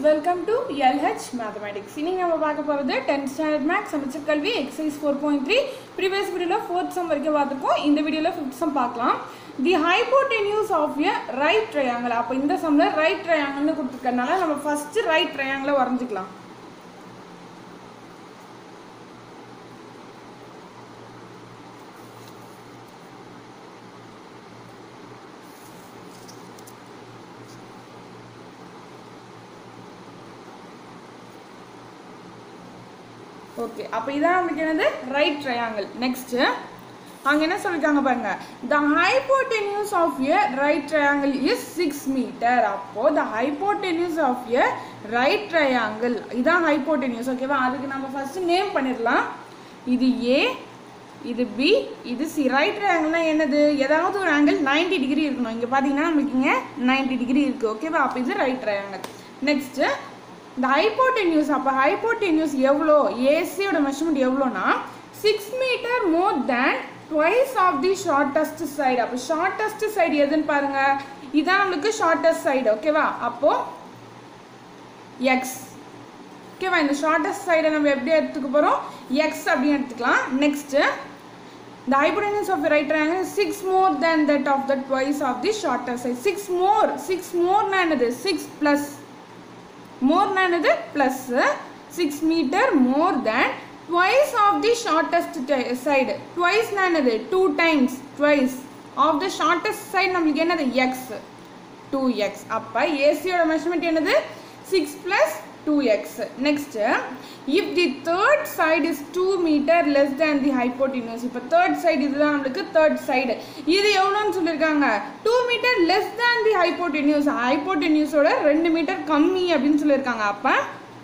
Welcome to LH mathematics இன்னைக்கு நம்ம பார்க்க போகிறது டென்த் ஸ்டாண்டர்ட் மேக்ஸ் அமைச்சர் கல்வி exercise four point three previous வீடியோவில் ஃபோர்த் சம் வரைக்கும் பார்த்துருக்கோம் இந்த வீடியோவில் ஃபிஃப்த் சம் பார்க்கலாம் the hypotenuse of a right triangle அப்போ இந்த சம்மில் ரைட் ட்ரையாங்கிள்னு கொடுத்துருக்கறனால நம்ம ஃபஸ்ட்டு ரைட் ட்ரையாங்கிளை வரைஞ்சிக்கலாம் ஓகே அப்போ இதான் நமக்கு என்னது ரைட் ட்ரையாங்கிள் நெக்ஸ்ட்டு அங்கே என்ன சொல்லியிருக்காங்க பாருங்க the hypotenuse of a right triangle is six metre அப்போ the hypotenuse of a right triangle இதான் ஹைப்போட்டென்யூஸ் ஓகேவா அதுக்கு நம்ம ஃபஸ்ட்டு நேம் பண்ணிடலாம் இது ஏ இது பி இது சி ரைட் ட்ரையாங்கிள்னா என்னது ஏதாவது ஒரு ஆங்கிள் 90 டிகிரி இருக்கணும் இங்கே பார்த்தீங்கன்னா நமக்கு இங்கே நைன்டி டிகிரி இருக்குது ஓகேவா அப்போ இது ரைட் ட்ரையாங்கிள் நெக்ஸ்ட்டு இந்த ஹைப்போட்டென்யூஸ் அப்போ ஹைப்போட்டென்யூஸ் எவ்வளோ ஏசியோட மெஷர்மெண்ட் எவ்வளோனா six metre more than twice of the shortest side அப்போ ஷார்ட்டஸ்ட் சைடு எதுன்னு பாருங்க இதான் நம்மளுக்கு ஷார்ட்டஸ்ட் சைடு ஓகேவா அப்போ எக்ஸ் ஓகேவா இந்த ஷார்ட்டஸ்ட் சைடை நம்ம எப்படி எடுத்துக்க போகிறோம் எக்ஸ் அப்படின்னு எடுத்துக்கலாம் next The hypotenuse of the right triangle is 6 more than that of the twice of the shorter side. 6 more. 6 more na என்னது 6 plus. More na என்னது plus. 6 meter more than twice of the shortest ti- side. Twice na என்னது 2 times. Twice. Of the shortest side நம்மளுக்கு என்னது x. 2x. அப்ப AC யோட measurement என்னது 6 plus 2x. Next, if the third side is 2 meter less than the hypotenuse. இப்போ third side இதுதான் நம்மளுக்கு third side. இது எவ்வளோன்னு சொல்லியிருக்காங்க 2 meter less than the hypotenuse. hypotenuse ஓட 2 மீட்டர் கம்மி அப்படின்னு சொல்லியிருக்காங்க அப்போ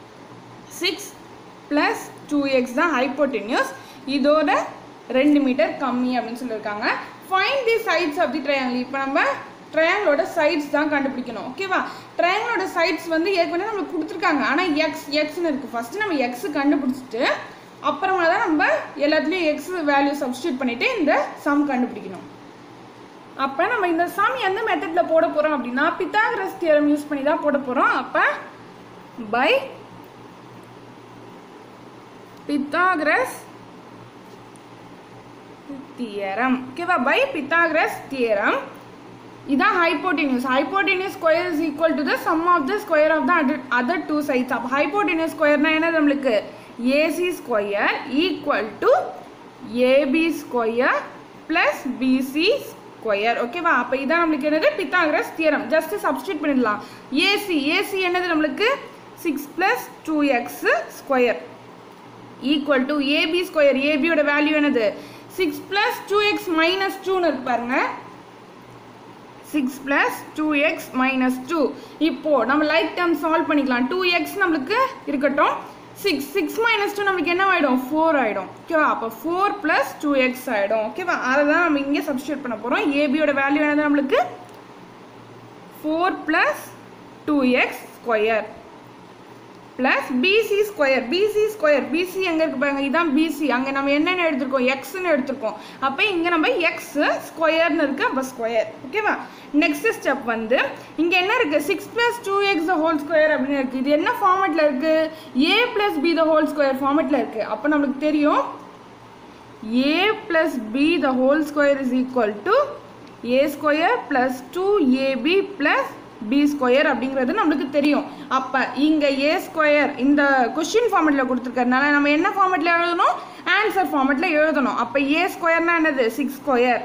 6 plus 2x தான் hypotenuse. இதோட 2 மீட்டர் கம்மி அப்படின்னு சொல்லியிருக்காங்க find the sides of the triangle இப்போ நம்ம ட்ரையாங்கிளோட சைட்ஸ் தான் கண்டுபிடிக்கணும் ஓகேவா ட்ரையாங்கிளோட சைட்ஸ் வந்து ஏற்கனவே நம்மளுக்கு கொடுத்துருக்காங்க ஆனால் எக்ஸ் எக்ஸ்னு இருக்குது ஃபஸ்ட்டு நம்ம எக்ஸ் கண்டுபிடிச்சிட்டு அப்புறமா தான் நம்ம எல்லாத்துலேயும் எக்ஸ் வேல்யூ சப்ஸ்டியூட் பண்ணிவிட்டு இந்த சம் கண்டுபிடிக்கணும் அப்போ நம்ம இந்த சம் எந்த மெத்தடில் போட போகிறோம் அப்படின்னா பித்தாகரஸ் தியரம் யூஸ் பண்ணி தான் போட போகிறோம் அப்போ பை பித்தாகரஸ் தியரம் ஓகேவா பை பித்தாகரஸ் தியரம் இதான் hypotenuse hypotenuse square is equal to the sum of the square of the other two sides அப்போ ஹைப்போட்டென்யூஸ் ஸ்கொயர்னா என்ன நம்மளுக்கு AC square equal to AB square plus BC square ஓகேவா அப்போ இதான் நம்மளுக்கு என்னது பித்தாகரஸ் தியரம் ஜஸ்ட் சப்ஸ்டியூட் பண்ணிடலாம் ஏசி ஏசி என்னது நம்மளுக்கு six plus two x square equal to AB square ஏபியோட வேல்யூ என்னது six plus two x minus டூன்னு இருக்கு பாருங்க six plus two x minus two இப்போ நம்ம லைக் டேர்ம் சால்வ் பண்ணிக்கலாம் டூ எக்ஸ் நம்மளுக்கு இருக்கட்டும் சிக்ஸ் சிக்ஸ் மைனஸ் டூ நம்மளுக்கு என்ன ஆகிடும் ஃபோர் ஆகிடும் ஓகேவா அப்போ ஃபோர் ப்ளஸ் டூ எக்ஸ் ஆகிடும் ஓகேவா அதை தான் நம்ம இங்கே சப்ஸ்டியூட் பண்ண போகிறோம் ஏபியோட வேல்யூ என்னது நம்மளுக்கு four plus two x square plus BC square BC square BC எங்கே இருக்கு பாருங்க இதான் பிசி அங்கே நம்ம என்னென்ன எடுத்திருக்கோம் எக்ஸ்னு எடுத்திருக்கோம் அப்போ இங்கே நம்ம எக்ஸ் ஸ்கொயர்னு இருக்கு அப்போ ஸ்கொயர் ஓகேவா நெக்ஸ்ட் ஸ்டெப் வந்து இங்கே என்ன இருக்குது six plus two x whole square அப்படின்னு இருக்குது இது என்ன ஃபார்மெட்டில் இருக்குது a plus b the whole square ஃபார்மெட்டில் இருக்குது அப்போ நம்மளுக்கு தெரியும் a plus b the whole square is equal to a square plus two ab plus b square அப்படிங்கிறது நம்மளுக்கு தெரியும் அப்போ இங்கே ஏ ஸ்கொயர் இந்த கொஷின் ஃபார்மெட்டில் கொடுத்துருக்கறதுனால நம்ம என்ன ஃபார்மெட்டில் எழுதணும் ஆன்சர் ஃபார்மெட்டில் எழுதணும் அப்போ ஏ ஸ்கொயர்னா என்னது six square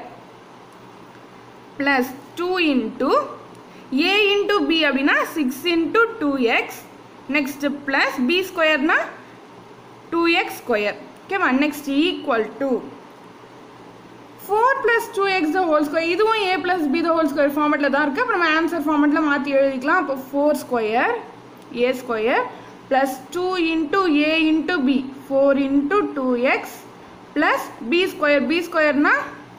plus two into a into b அப்படின்னா six into two x next plus b ஸ்கொயர்னா டூ எக்ஸ் ஸ்கொயர் ஓகேவா next equal to four plus two x the whole square இதுவும் a plus b the whole square ஃபார்மெட்டில் தான் இருக்குது அப்போ நம்ம answer ஃபார்மெட்டில் மாற்றி எழுதிக்கலாம் அப்போ four square a square plus two into a into b four into two x plus b square B ஸ்கொயர்னா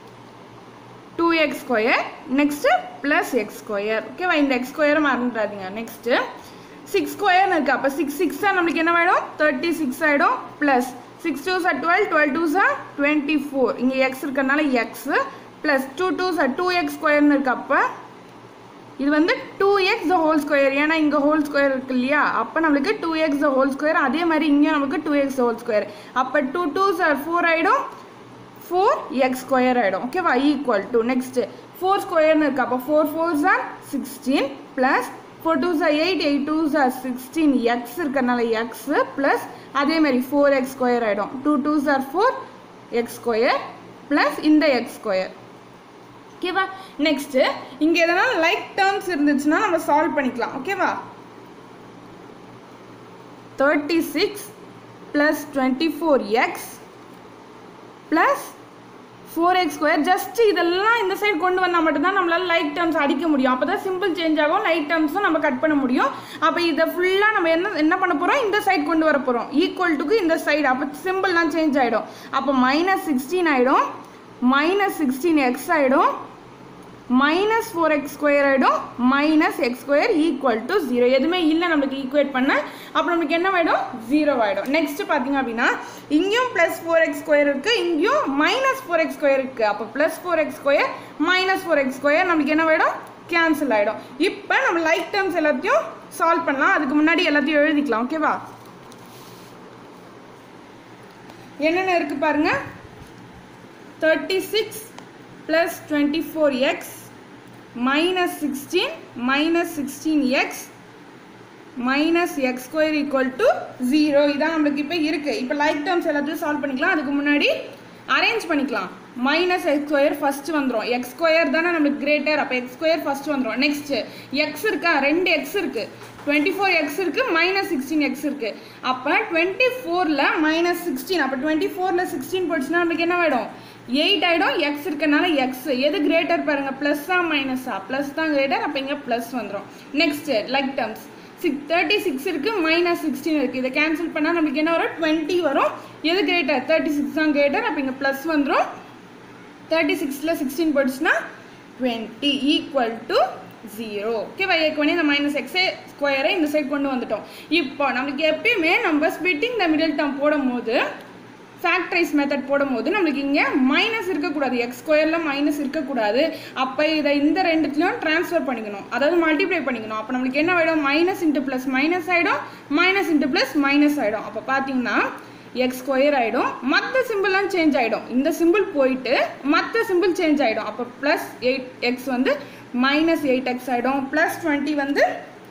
two x square next plus x square ஓகேவா இந்த எக்ஸ் ஸ்கொயரை மறந்துடாதீங்க நெக்ஸ்ட்டு சிக்ஸ் ஸ்கொயர்னு இருக்குது அப்போ சிக்ஸ் சிக்ஸாக நம்மளுக்கு என்ன ஆகிடும் தேர்ட்டி சிக்ஸ் ஆகிடும் plus six twos are twelve twelve twos are twenty four இங்கே எக்ஸ் இருக்கிறனால x plus two twos are two x ஸ்கொயர்னு இருக்கு அப்போ இது வந்து டூ எக்ஸ் ஹோல் ஸ்கொயர் ஏன்னா இங்கே ஹோல் ஸ்கொயர் இருக்கு இல்லையா அப்போ நம்மளுக்கு டூ எக்ஸ் ஹோல் ஸ்கொயர் அதே மாதிரி இங்கேயும் நமக்கு டூ எக்ஸ் ஹோல் ஸ்கொயர் அப்போ டூ டூ சார் ஃபோர் ஆகிடும் ஃபோர் எக்ஸ் ஸ்கொயர் ஆகிடும் ஓகேவா ஈக்குவல் டு நெக்ஸ்ட்டு ஃபோர் ஸ்கொயர்னு இருக்கு அப்போ four fours are sixteen plus four twos are eight eight twos are sixteen x இருக்கிறனால எக்ஸு ப்ளஸ் அதே மாதிரி ஃபோர் எக்ஸ் ஸ்கொயர் ஆகிடும் two twos are four x square plus இந்த எக்ஸ் ஸ்கொயர் ஓகேவா next இங்கே எதனா லைக் டேர்ம்ஸ் இருந்துச்சுன்னா நம்ம சால்வ் பண்ணிக்கலாம் ஓகேவா thirty six plus twenty four x plus four x square just இதெல்லாம் இந்த சைடு கொண்டு வந்தால் மட்டும்தான் நம்மளால் லைக் டேர்ம்ஸ் அடிக்க முடியும் அப்போ தான் சிம்பிள் சேஞ்ச் ஆகும் லைக் டேர்ம்ஸும் நம்ம கட் பண்ண முடியும் அப்போ இதை ஃபுல்லாக நம்ம என்ன என்ன பண்ண போகிறோம் இந்த சைடு கொண்டு வர போகிறோம் ஈக்குவல் டுக்கு இந்த சைடு அப்போ சிம்பிள்லாம் சேஞ்ச் ஆகிடும் அப்போ மைனஸ் சிக்ஸ்டீன் ஆகிடும் மைனஸ் சிக்ஸ்டீன் எக்ஸ் ஆகிடும் மைனஸ் ஃபோர் எக்ஸ் ஸ்கொயர் ஆகிடும் minus x square equal to zero எதுவுமே இல்லை நம்மளுக்கு ஈக்குவேட் பண்ண அப்போ நம்மளுக்கு என்ன ஆகிடும் ஜீரோ ஆகிடும் நெக்ஸ்ட் பார்த்தீங்க அப்படின்னா இங்கேயும் ப்ளஸ் ஃபோர் எக்ஸ் ஸ்கொயர் இருக்குது இங்கேயும் மைனஸ் ஃபோர் எக்ஸ் ஸ்கொயர் இருக்குது அப்போ plus four x square minus four x square நம்மளுக்கு என்ன ஆகிடும் கேன்சல் ஆகிடும் இப்போ நம்ம லைக் டேர்ம்ஸ் எல்லாத்தையும் சால்வ் பண்ணலாம் அதுக்கு முன்னாடி எல்லாத்தையும் எழுதிக்கலாம் ஓகேவா என்னென்ன இருக்குது பாருங்கள் thirty six plus twenty four x minus sixteen minus sixteen x minus x square equal to zero இதான் நம்மளுக்கு இப்போ இருக்குது இப்போ லைக் டேர்ம்ஸ் எல்லாத்தையும் சால்வ் பண்ணிக்கலாம் அதுக்கு முன்னாடி அரேஞ்ச் பண்ணிக்கலாம் மைனஸ் எக்ஸ் ஸ்கொயர் ஃபஸ்ட்டு வந்துடும் எக்ஸ் ஸ்கொயர் தானே நம்மளுக்கு கிரேட்டர் அப்போ எக்ஸ் ஸ்கொயர் ஃபஸ்ட்டு வந்துடும் நெக்ஸ்ட்டு எக்ஸ் இருக்கா ரெண்டு எக்ஸ் இருக்குது டுவெண்ட்டி ஃபோர் எக்ஸ் இருக்குது மைனஸ் சிக்ஸ்டீன் எக்ஸ் இருக்குது அப்போ டுவெண்ட்டி ஃபோரில் மைனஸ் சிக்ஸ்டீன் அப்போ டுவெண்ட்டி ஃபோரில் சிக்ஸ்டீன் போயிடுச்சுன்னா நம்மளுக்கு என்ன ஆகிடும் எயிட் ஆகிடும் எக்ஸ் இருக்கனால எக்ஸ் எது கிரேட்டர் பாருங்கள் ப்ளஸ்ஸா மைனஸா ப்ளஸ் தான் கிரேட்டர் அப்போ இங்கே ப்ளஸ் வந்துடும் next like terms six thirty six இருக்குது மைனஸ் சிக்ஸ்டீன் இருக்குது இதை கேன்சல் பண்ணால் நம்மளுக்கு என்ன வரும் டுவெண்ட்டி வரும் எது கிரேட்டர் தேர்ட்டி சிக்ஸ் தான் கிரேட்டர் அப்போ இங்கே ப்ளஸ் வந்துடும் தேர்ட்டி சிக்ஸில் சிக்ஸ்டீன் போயிடுச்சுன்னா டுவெண்ட்டி ஈக்குவல் டு ஜீரோ ஓகேவா ஏற்கனவே இந்த மைனஸ் எக்ஸே ஸ்கொயரை இந்த சைடு கொண்டு வந்துட்டோம் இப்போ நம்மளுக்கு எப்பயுமே நம்ம ஸ்பிட்டிங் த மிடில் டேர்ம் போடும்போது ஃபேக்டரைஸ் மெத்தட் போடும்போது நம்மளுக்கு இங்கே மைனஸ் இருக்கக்கூடாது எக்ஸ் ஸ்கொயரில் மைனஸ் இருக்கக்கூடாது அப்போ இதை இந்த ரெண்டுத்துலையும் ட்ரான்ஸ்ஃபர் பண்ணிக்கணும் அதாவது மல்டிப்ளை பண்ணிக்கணும் அப்போ நம்மளுக்கு என்ன ஆகிடும் மைனஸ் இன்ட்டு ப்ளஸ் மைனஸ் ஆகிடும் மைனஸ் இன்ட்டு ப்ளஸ் மைனஸ் ஆகிடும் அப்போ பார்த்தீங்கன்னா எக்ஸ் ஸ்கொயர் ஆகிடும் மற்ற சிம்பிள்லாம் சேஞ்ச் ஆகிடும் இந்த சிம்பிள் போயிட்டு மற்ற சிம்பிள் சேஞ்ச் ஆகிடும் அப்போ ப்ளஸ் எயிட் எக்ஸ் வந்து மைனஸ் எயிட் எக்ஸ் ஆகிடும் ப்ளஸ் டுவெண்ட்டி வந்து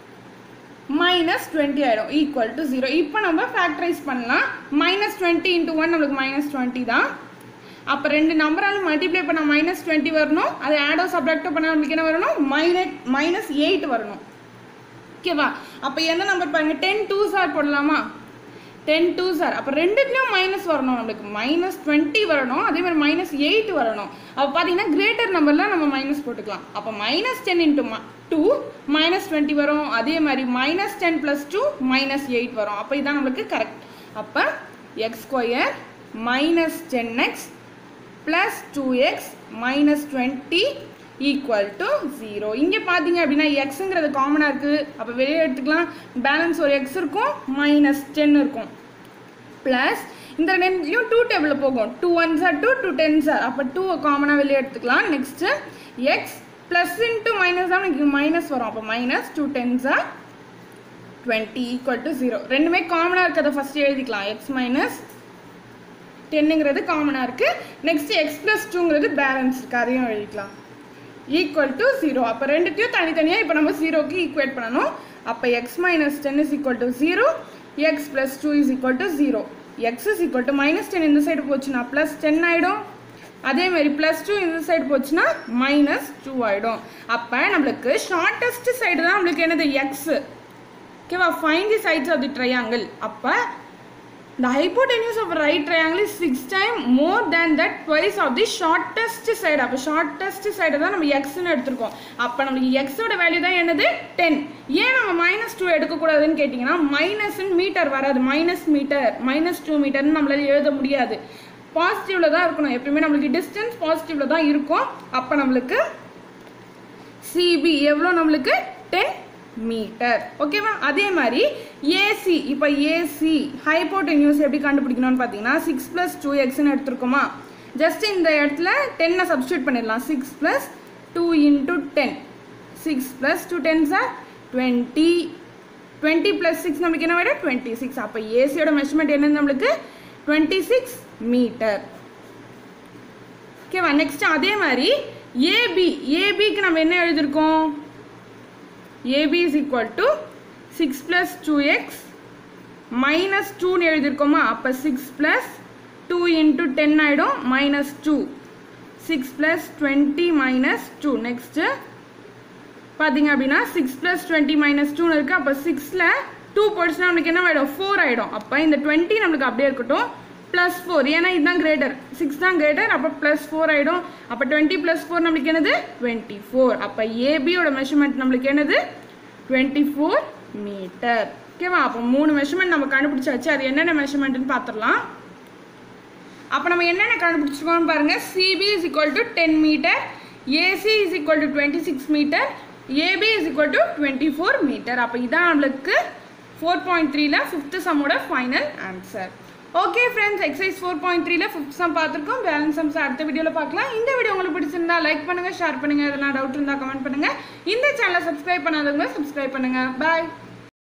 மைனஸ் டுவெண்ட்டி ஆகிடும் ஈக்குவல் டு ஜீரோ இப்போ நம்ம ஃபேக்டரைஸ் பண்ணலாம் மைனஸ் டுவெண்ட்டி இன்ட்டு ஒன் நம்மளுக்கு மைனஸ் டுவெண்ட்டி தான் அப்போ ரெண்டு நம்பராலும் மல்டிப்ளை பண்ணால் மைனஸ் டுவெண்ட்டி வரணும் அது ஆடோ சப்ராக்டோ பண்ணால் நம்மளுக்கு என்ன வரணும் மைனஸ் மைனஸ் எயிட் வரணும் ஓகேவா அப்போ என்ன நம்பர் பாருங்க டென் டூ சார் போடலாமா டென் டூ சார் அப்போ ரெண்டுத்துலேயும் மைனஸ் வரணும் நம்மளுக்கு மைனஸ் டுவெண்ட்டி வரணும் அதே மாதிரி மைனஸ் எயிட் வரணும் அப்போ பார்த்தீங்கன்னா கிரேட்டர் நம்பர்லாம் நம்ம மைனஸ் போட்டுக்கலாம் அப்போ minus ten into two minus twenty வரும் அதே மாதிரி minus ten plus two minus eight வரும் அப்போ இதான் நம்மளுக்கு கரெக்ட் அப்போ x square minus ten x plus two x minus twenty equal to zero இங்கே பார்த்தீங்க அப்படின்னா எக்ஸுங்கிறது காமனாக இருக்குது அப்போ வெளியே எடுத்துக்கலாம் பேலன்ஸ் ஒரு எக்ஸ் இருக்கும் மைனஸ் டென் இருக்கும் ப்ளஸ் இந்த ரெண்டுலையும் டூ டேபிளில் போகும் two ones are two two tens are அப்போ டூ காமனாக வெளியே எடுத்துக்கலாம் next x plus into minus தான் எனக்கு மைனஸ் வரும் அப்போ minus two tens are twenty equal to zero ரெண்டுமே காமனாக இருக்கிறத ஃபஸ்ட்டு எழுதிக்கலாம் எக்ஸ் மைனஸ் டென்னுங்கிறது காமனாக இருக்குது நெக்ஸ்ட் எக்ஸ் ப்ளஸ் டூங்கிறது பேலன்ஸ் இருக்குது அதையும் எழுதிக்கலாம் ஈக்குவல் டு ஜீரோ அப்போ ரெண்டுத்தையும் தனித்தனியாக இப்போ நம்ம ஜீரோக்கு ஈக்குவேட் பண்ணணும் அப்போ x minus ten is equal to zero x plus two is equal to zero x is equal to minus ten இந்த சைடு போச்சுன்னா ப்ளஸ் டென் ஆகிடும் அதே மாதிரி ப்ளஸ் டூ இந்த சைடு போச்சுன்னா மைனஸ் டூ ஆகிடும் அப்போ நம்மளுக்கு ஷார்ட்டஸ்ட் சைடு தான் நம்மளுக்கு என்னது எக்ஸு ஓகேவா find the sides of the triangle அப்போ The hypotenuse of a right triangle is six time more than that twice of the shortest side. அப்போ shortest side தான் நம்ம எக்ஸ்னு எடுத்திருக்கோம் அப்போ நம்மளுக்கு எக்ஸோட வேல்யூ தான் என்னது டென் ஏன் நம்ம மைனஸ் டூ எடுக்கக்கூடாதுன்னு கேட்டிங்கன்னா மைனஸ்ன்னு மீட்டர் வராது மைனஸ் மீட்டர் மைனஸ் டூ மீட்டர்னு நம்மளால எழுத முடியாது பாசிட்டிவில் தான் இருக்கணும் எப்பயுமே நம்மளுக்கு டிஸ்டன்ஸ் பாசிட்டிவில் தான் இருக்கும் அப்போ நம்மளுக்கு சிபி எவ்வளோ நம்மளுக்கு டென் மீட்டர் ஓகேவா அதே மாதிரி ஏசி இப்போ ஏசி ஹைப்போட்டென்யூஸ் எப்படி கண்டுபிடிக்கணும்னு பார்த்தீங்கன்னா சிக்ஸ் ப்ளஸ் டூ எக்ஸ்னு எடுத்துருக்கோமா ஜஸ்ட் இந்த இடத்துல டென்னை சப்ஸ்டியூட் பண்ணிடலாம் six plus two into ten six plus two tens are twenty twenty plus six நமக்கு என்ன விட டுவெண்ட்டி சிக்ஸ் அப்போ ஏசியோட மெஷர்மெண்ட் என்னது நம்மளுக்கு டுவெண்ட்டி சிக்ஸ் மீட்டர் ஓகேவா நெக்ஸ்ட் அதே மாதிரி ஏபி ஏபிக்கு நம்ம என்ன எழுதியிருக்கோம் AB is equal to six plus two x minus டூன்னு எழுதியிருக்கோமா அப்போ six plus two into ten ஆகிடும் minus two six plus twenty minus two next பார்த்தீங்க அப்படின்னா சிக்ஸ் ப்ளஸ் டுவெண்ட்டி மைனஸ் டூன்னு இருக்குது அப்போ சிக்ஸில் டூ போயிடுச்சுன்னா நம்மளுக்கு என்ன ஆகிடும் ஃபோர் ஆகிடும் அப்போ இந்த டுவெண்ட்டி நம்மளுக்கு அப்படியே இருக்கட்டும் ப்ளஸ் ஃபோர் ஏன்னா இதுதான் கிரேட்டர் சிக்ஸ் தான் கிரேட்டர் அப்போ ப்ளஸ் ஃபோர் ஆகிடும் அப்போ டுவெண்ட்டி ப்ளஸ் ஃபோர் நம்மளுக்கு என்னது டுவெண்ட்டி ஃபோர் அப்போ ஏபியோட மெஷர்மெண்ட் நம்மளுக்கு என்னது டுவெண்ட்டி ஃபோர் மீட்டர் ஓகேவா அப்போ மூணு மெஷர்மெண்ட் நம்ம கண்டுபிடிச்சாச்சு அது என்னென்ன மெஷர்மெண்ட்னு பார்த்துடலாம் அப்போ நம்ம என்னென்ன கண்டுபிடிச்சிருக்கோம்னு பாருங்க CB is equal to ten metre AC is equal to twenty six metre AB is equal to twenty four metre அப்போ இதான் நம்மளுக்கு ஃபோர் பாயிண்ட் த்ரீல ஃபிஃப்த்து சம்மோட final answer okay friends exercise four point த்ரீல ஃபிஃப்த் சம் பார்த்துருக்கோம் balance sums அடுத்த வீடியோவில் பார்க்கலாம் இந்த வீடியோ உங்களுக்கு பிடிச்சிருந்தா லைக் பண்ணுங்கள் ஷேர் பண்ணுங்கள் எதனா டவுட் இருந்தால் கமெண்ட் பண்ணுங்கள் இந்த சேனலை சப்ஸ்கிரைப் பண்ணாதவங்க சப்ஸ்கிரைப் பண்ணுங்கள் பாய்